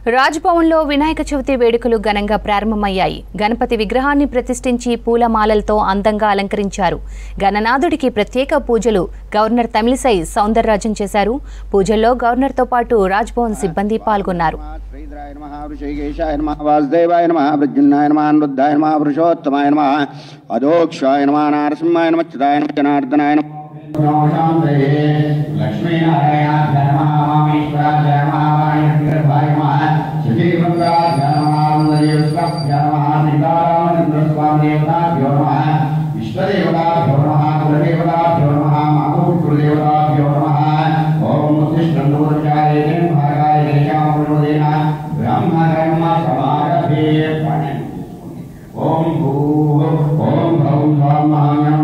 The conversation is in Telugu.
రాజ్భవన్లో వినాయక చవితి వేడుకలు ఘనంగా ప్రారంభమయ్యాయి గణపతి విగ్రహాన్ని ప్రతిష్ఠించి పూలమాలలతో అందంగా అలంకరించారు గణనాథుడికి ప్రత్యేక పూజలు గవర్నర్ తమిళిసై సౌందరరాజన్ చేశారు పూజల్లో గవర్నర్తో పాటు రాజ్భవన్ సిబ్బంది పాల్గొన్నారు శ్రీధరాయ నమ వృషికేశాయ నమ వాసుదేవాయ నమ ప్రద్యున్నాయ నమ అనుబుద్ధాయ నమ పురుషోత్తమాయ నమ అధోక్షాయ నమ నారసింహాయ నమ చిదాయ నమ జనార్దనాయ నమ లక్ష్మీనారాయణ విశ్వదేవతాభ్యో నమ కులదేవతాభ్యో నమ మాతృదేవతాభ్యో నమ ఓం కృష్ణూర్చారే భాగాయ శ్యామృదేన బ్రహ్మకర్మ సమారభే ఓం భూ ఓం భౌం స్వామ